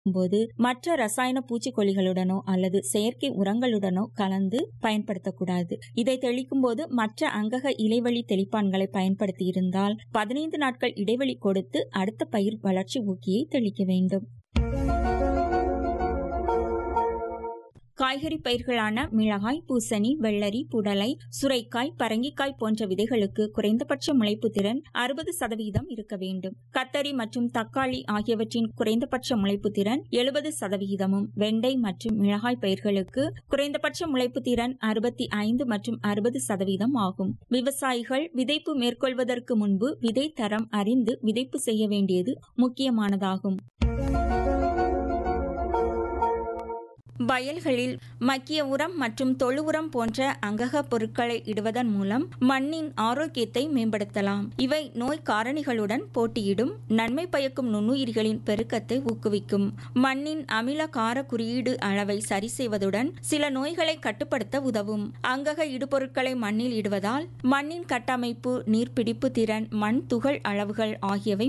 போது மற்ற ரசாயன பூச்சிக்கொல்லிகளுடனோ அல்லது செயற்கை உரங்களுடனோ கலந்து பயன்படுத்தக்கூடாது இதை தெளிக்கும் போது மற்ற அங்கக இலைவழி தெளிப்பான்களை பயன்படுத்தி இருந்தால் பதினைந்து நாட்கள் இடைவெளி கொடுத்து அடுத்த பயிர் வளர்ச்சி ஊக்கியை தெளிக்க வேண்டும் காய்கறி பயிர்களான மிளகாய் பூசணி வெள்ளரி புடலை சுரைக்காய் பரங்கிக்காய் போன்ற விதைகளுக்கு குறைந்தபட்ச முளைப்பு திறன் அறுபது சதவீதம் இருக்க வேண்டும் கத்தரி மற்றும் தக்காளி ஆகியவற்றின் குறைந்தபட்ச முளைப்பு திறன் எழுபது சதவிகிதமும் வெண்டை மற்றும் மிளகாய் பயிர்களுக்கு குறைந்தபட்ச முளைப்பு திறன் அறுபத்தி ஐந்து மற்றும் அறுபது சதவீதம் ஆகும் விவசாயிகள் விதைப்பு மேற்கொள்வதற்கு முன்பு விதை தரம் அறிந்து விதைப்பு செய்ய வேண்டியது முக்கியமானதாகும் வயல்களில் மக்கிய உரம் மற்றும் தொழு உரம் போன்ற அங்கக பொருட்களை இடுவதன் மூலம் மண்ணின் ஆரோக்கியத்தை மேம்படுத்தலாம் இவை நோய் காரணிகளுடன் போட்டியிடும் நன்மை பயக்கும் நுண்ணுயிரிகளின் பெருக்கத்தை ஊக்குவிக்கும் மண்ணின் அமில கார குறியீடு அளவை சரி செய்வதுடன் சில நோய்களை கட்டுப்படுத்த உதவும் அங்கக இடுபொருட்களை மண்ணில் இடுவதால் மண்ணின் கட்டமைப்பு நீர்பிடிப்பு திறன் மண் துகள் அளவுகள் ஆகியவை